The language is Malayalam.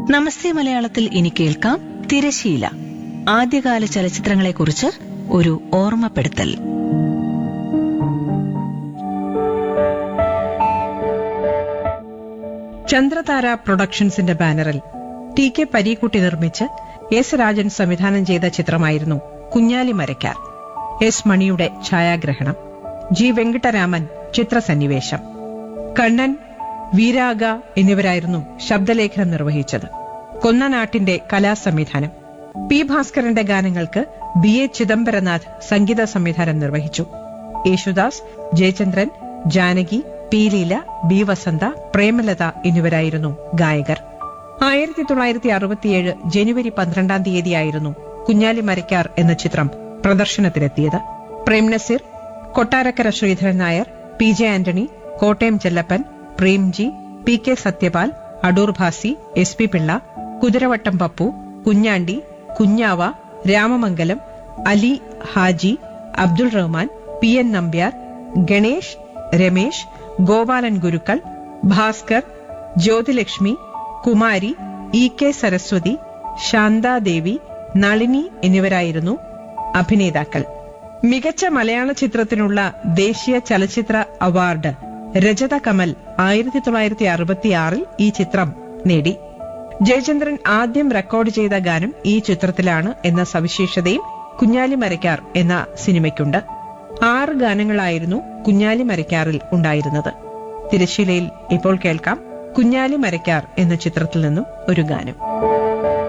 നമസ്തേ മലയാളത്തിൽ ഇനി കേൾക്കാം തിരശീല ആദ്യകാല ചലച്ചിത്രങ്ങളെക്കുറിച്ച് ഒരു ഓർമ്മപ്പെടുത്തൽ ചന്ദ്രതാര പ്രൊഡക്ഷൻസിന്റെ ബാനറിൽ ടി കെ പരീക്കുട്ടി നിർമ്മിച്ച് എസ് രാജൻ സംവിധാനം ചെയ്ത ചിത്രമായിരുന്നു കുഞ്ഞാലി മരക്കാർ എസ് മണിയുടെ ഛായാഗ്രഹണം ജി വെങ്കിട്ടരാമൻ ചിത്രസന്നിവേശം കണ്ണൻ വീരാഗ എന്നിവരായിരുന്നു ശബ്ദലേഖനം നിർവഹിച്ചത് കൊന്നനാട്ടിന്റെ കലാസംവിധാനം പി ഭാസ്കരന്റെ ഗാനങ്ങൾക്ക് ബി എ ചിദംബരനാഥ് സംഗീത സംവിധാനം നിർവഹിച്ചു യേശുദാസ് ജയചന്ദ്രൻ ജാനകി പി ലീല ബി വസന്ത പ്രേമലത എന്നിവരായിരുന്നു ഗായകർ ആയിരത്തി തൊള്ളായിരത്തി അറുപത്തിയേഴ് ജനുവരി പന്ത്രണ്ടാം തീയതിയായിരുന്നു കുഞ്ഞാലി മരക്കാർ എന്ന ചിത്രം പ്രദർശനത്തിനെത്തിയത് Prem Nazir Kottarakkara Sreedharan Nair P J Antony Kottayam Chellappan Premji P K Sathyapal Adoor Bhasi S P Pillai Kuthiravattam Pappu Kunjandi Kunjava Ramamangalam Ali Haji Abdul Rahman P N Nambiar Ganesh Ramesh Gopalan Gurukkal Bhaskar Jyothilakshmi Kumari E K Saraswathi Santhadevi Nalini എന്നിവരായിരുന്നു അഭിനേതാക്കൾ മികച്ച മലയാള ചിത്രത്തിനുള്ള ദേശീയ ചലച്ചിത്ര അവാർഡ് രജത കമൽ ആയിരത്തി തൊള്ളായിരത്തി അറുപത്തിയാറിൽ ഈ ചിത്രം നേടി ജയചന്ദ്രൻ ആദ്യം റെക്കോർഡ് ചെയ്ത ഗാനം ഈ ചിത്രത്തിലാണ് എന്ന സവിശേഷതയും കുഞ്ഞാലി മരക്കാർ എന്ന സിനിമയ്ക്കുണ്ട് ആറ് ഗാനങ്ങളായിരുന്നു കുഞ്ഞാലി മരക്കാറിൽ ഉണ്ടായിരുന്നത് തിരശ്ശീലയിൽ ഇപ്പോൾ കേൾക്കാം കുഞ്ഞാലി മരക്കാർ എന്ന ചിത്രത്തിൽ നിന്നും ഒരു ഗാനം